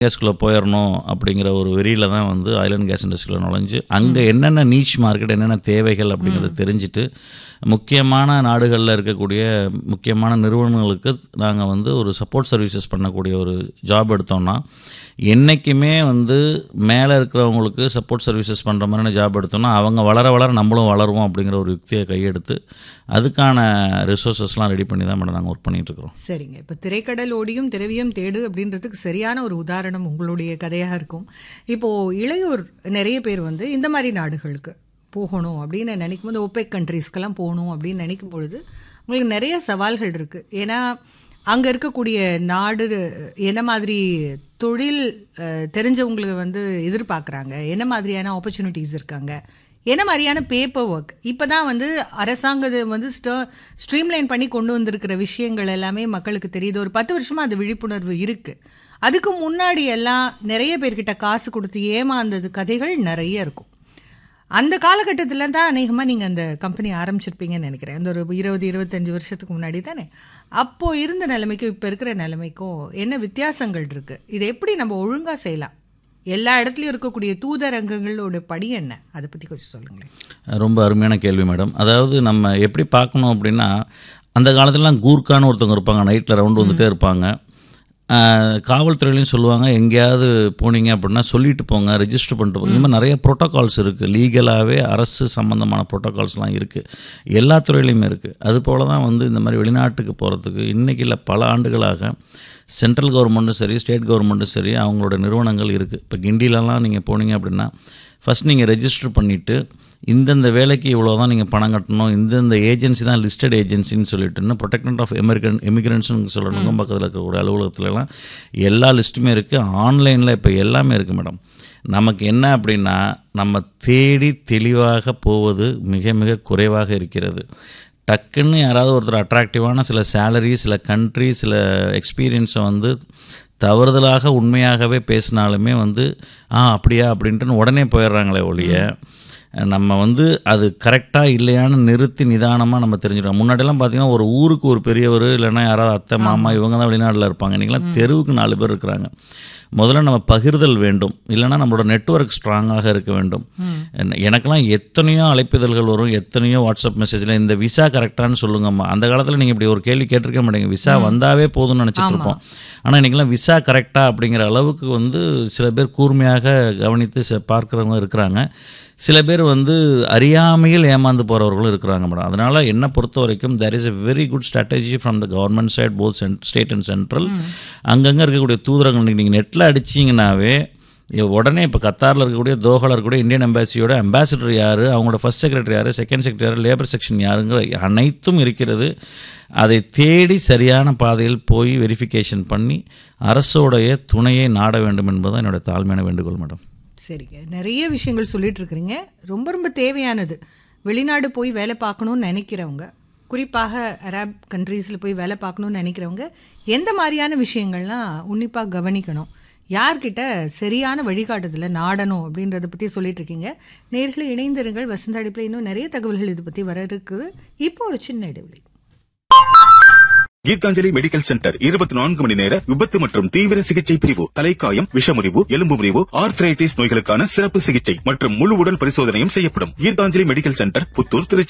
கேஸ்குள்ளே போயிடணும் அப்படிங்கிற ஒரு வெறியில தான் வந்து ஆயில் அண்ட் கேஸ் இண்டஸ்ட்ரியில் நுழைஞ்சு அங்கே என்னென்ன நீச் மார்க்கெட் என்னென்ன தேவைகள் அப்படிங்கிறத தெரிஞ்சுட்டு முக்கியமான நாடுகளில் இருக்கக்கூடிய முக்கியமான நிறுவனங்களுக்கு நாங்கள் வந்து ஒரு சப்போர்ட் சர்வீசஸ் பண்ணக்கூடிய ஒரு ஜாப் எடுத்தோம்னா என்றைக்குமே வந்து மேலே இருக்கிறவங்களுக்கு சப்போர்ட் சர்வீசஸ் பண்ணுற மாதிரியான ஜாப் எடுத்தோம்னா அவங்க வளர வளர நம்மளும் வளருவோம் அப்படிங்கிற ஒரு யுக்தியை கையெடுத்து அதுக்கான ரிசோர்ஸஸ்லாம் ரெடி பண்ணி தான் மேடம் நாங்கள் ஒர்க் பண்ணிகிட்ருக்குறோம் சரிங்க இப்போ திரைக்கடல் ஓடியும் திரவியம் தேடு அப்படின்றதுக்கு சரியான ஒரு உதாரணம் உங்களுடைய கதையாக இருக்கும் இப்போது இளையோர் நிறைய பேர் வந்து இந்த மாதிரி நாடுகளுக்கு போகணும் அப்படின்னு நினைக்கும் போது ஒப்பேக் கண்ட்ரீஸ்க்கெல்லாம் போகணும் அப்படின்னு நினைக்கும் பொழுது உங்களுக்கு நிறைய சவால்கள் இருக்குது ஏன்னா அங்கே இருக்கக்கூடிய நாடு என்ன மாதிரி தொழில் அஹ், தெரிஞ்சவங்களுக்கு வந்து எதிர்பார்க்குறாங்க என்ன மாதிரியான ஆப்பர்ச்சுனிட்டிஸ் இருக்காங்க என்ன மாதிரியான பேப்பர் ஒர்க் இப்போ தான் வந்து அரசாங்கத்தை வந்து ஸ்ட்ரீம்லைன் பண்ணி கொண்டு வந்திருக்கிற விஷயங்கள் எல்லாமே மக்களுக்கு தெரியுது ஒரு பத்து வருஷமாக அது விழிப்புணர்வு இருக்குது அதுக்கு முன்னாடி எல்லாம் நிறைய பேர்கிட்ட காசு கொடுத்து ஏமாந்தது கதைகள் நிறைய இருக்கும் அந்த காலகட்டத்தில் தான் அநேகமாக நீங்கள் அந்த கம்பெனி ஆரம்பிச்சிருப்பீங்கன்னு நினைக்கிறேன் அந்த ஒரு இருபது இருபத்தஞ்சி வருஷத்துக்கு முன்னாடி தானே அப்போது இருந்த நிலைமைக்கும் இப்போ இருக்கிற நிலைமைக்கும் என்ன வித்தியாசங்கள் இருக்குது இதை எப்படி நம்ம ஒழுங்காக செய்யலாம் எல்லா இடத்துலையும் இருக்கக்கூடிய தூதரங்கங்களோட படி என்ன அதை பற்றி கொஞ்சம் சொல்லுங்களேன் ரொம்ப அருமையான கேள்வி மேடம் அதாவது நம்ம எப்படி பார்க்கணும் அப்படின்னா அந்த காலத்துலலாம் கூர்க்கான்னு ஒருத்தவங்க இருப்பாங்க நைட்டில் ரவுண்டு வந்துட்டே இருப்பாங்க ஆஹ், காவல்துறையிலையும் சொல்லுவாங்க எங்கேயாவது போனீங்க அப்படின்னா சொல்லிட்டு போங்க ரெஜிஸ்டர் பண்ணிட்டு போங்க இந்த மாதிரி நிறைய ப்ரோட்டோகால்ஸ் இருக்குது லீகலாகவே அரசு சம்மந்தமான ப்ரோட்டோகால்ஸ்லாம் இருக்குது எல்லா துறையிலையுமே இருக்குது அது போல தான் வந்து இந்த மாதிரி வெளிநாட்டுக்கு போகிறதுக்கு இன்றைக்கி இல்லை பல ஆண்டுகளாக சென்ட்ரல் கவர்மெண்ட்டும் சரி ஸ்டேட் கவர்மெண்ட்டும் சரி அவங்களோட நிறுவனங்கள் இருக்குது இப்போ கிண்டிலலாம் நீங்கள் போனீங்க அப்படின்னா ஃபஸ்ட் நீங்கள் ரெஜிஸ்டர் பண்ணிவிட்டு இந்தந்த வேலைக்கு இவ்வளோ தான் நீங்கள் பணம் கட்டணும் இந்தந்த ஏஜென்சி தான் லிஸ்டட் ஏஜென்சின்னு சொல்லிட்டுன்னு ப்ரொடெக்டன்ட் ஆஃப் எமிரிகன் எமிகிரன்ஸ்னு சொல்லணும் பக்கத்தில் இருக்கக்கூடிய அலுவலகத்துலலாம் எல்லா லிஸ்ட்டுமே இருக்குது ஆன்லைனில் இப்போ எல்லாமே இருக்குது மேடம் நமக்கு என்ன அப்படின்னா நம்ம தேடி தெளிவாக போவது மிக மிக குறைவாக இருக்கிறது டக்குன்னு யாராவது ஒருத்தர் அட்ராக்டிவான சில சேலரி சில கண்ட்ரி சில எக்ஸ்பீரியன்ஸை வந்து தவறுதலாக உண்மையாகவே பேசினாலுமே வந்து ஆ அப்படியா அப்படின்ட்டு உடனே போயிடுறாங்களே ஒழிய நம்ம வந்து அது கரெக்டாக இல்லையான்னு நிறுத்தி நிதானமாக நம்ம தெரிஞ்சுக்கணும் முன்னாடிலாம் பார்த்தீங்கன்னா ஒரு ஊருக்கு ஒரு பெரியவர் இல்லைன்னா யாராவது அத்தை மாமா இவங்க தான் வெளிநாட்டில் இருப்பாங்க இன்றைக்கெல்லாம் தெருவுக்கு நாலு பேர் இருக்கிறாங்க முதல்ல நம்ம பகிர்தல் வேண்டும் இல்லைன்னா நம்மளோட நெட்வொர்க் ஸ்ட்ராங்காக இருக்க வேண்டும் என்ன- எனக்கெல்லாம் எத்தனையோ அழைப்பிதழ்கள் வரும் எத்தனையோ வாட்ஸ்அப் மெசேஜில் இந்த விசா கரெக்டானு சொல்லுங்கம்மா அந்த காலத்தில் நீங்கள் இப்படி ஒரு கேள்வி கேட்டிருக்க மாட்டீங்க விசா வந்தாவே போதும்னு நினச்சிட்டு இருப்போம் ஆனால் இன்றைக்கெல்லாம் விசா கரெக்டா அப்படிங்கிற அளவுக்கு வந்து சில பேர் கூர்மையாக கவனித்து ச- பார்க்குறவங்க இருக்கிறாங்க சில பேர் வந்து அறியாமையில் ஏமாந்து போகிறவர்களும் இருக்கிறாங்க மேடம் அதனால் என்னை பொறுத்த வரைக்கும் there is a very good strategy from the government side both state and central அங்கங்கே இருக்கக்கூடிய தூதரங்கள் நீங்கள் நெட்டில் அடிச்சிங்கனாவே இ- உடனே இப்போ கத்தாரில் இருக்கக்கூடிய தோஹாவில் இருக்கக்கூடிய இந்தியன் எம்பாசியோட அம்பாசிடர் யார் அவங்களோட ஃபர்ஸ்ட் செக்ரட்டரி யார் செகண்ட் செக்ரட்டரி யார் லேபர் செக்ஷன் யாருங்கிற அனைத்தும் இருக்கிறது அதை தேடி சரியான பாதையில் போய் வெரிஃபிகேஷன் பண்ணி அரசோடைய துணையை நாட வேண்டும் என்பதுதான் என்னோட தாழ்மையான வேண்டுகோள் மேடம் சரிங்க நிறைய விஷயங்கள் சொல்லிட்டு இருக்கிறீங்க ரொம்ப ரொம்ப தேவையானது வெளிநாடு போய் வேலை பார்க்கணும்னு நினைக்கிறவங்க குறிப்பாக அரப் கண்ட்ரீஸில் போய் வேலை பார்க்கணும்னு நினைக்கிறவங்க எந்த மாதிரியான விஷயங்கள்லாம் உன்னிப்பாக கவனிக்கணும் யார்கிட்ட சரியான வழிகாட்டுதலை நாடணும் அப்படின்றத பற்றி சொல்லிட்டு இருக்கீங்க நேர்களை இணைந்திருங்கள் வசந்த அடிப்பில் இன்னும் நிறைய தகவல்கள் இது பற்றி வர இருக்குது இப்போ ஒரு சின்ன இடைவெளி கீதாஞ்சலி மெடிக்கல் சென்டர் இருபத்தி நான்கு மணி நேர விபத்து மற்றும் தீவிர சிகிச்சை பிரிவு தலைக்காயம் விஷமுறிவு எலும்பு முறிவு ஆர்த்ரைட்டிஸ் நோய்களுக்கான சிறப்பு சிகிச்சை மற்றும் முழு உடல் பரிசோதனையும் செய்யப்படும் கீதாஞ்சலி மெடிக்கல் சென்டர் புத்தூர் திருச்சி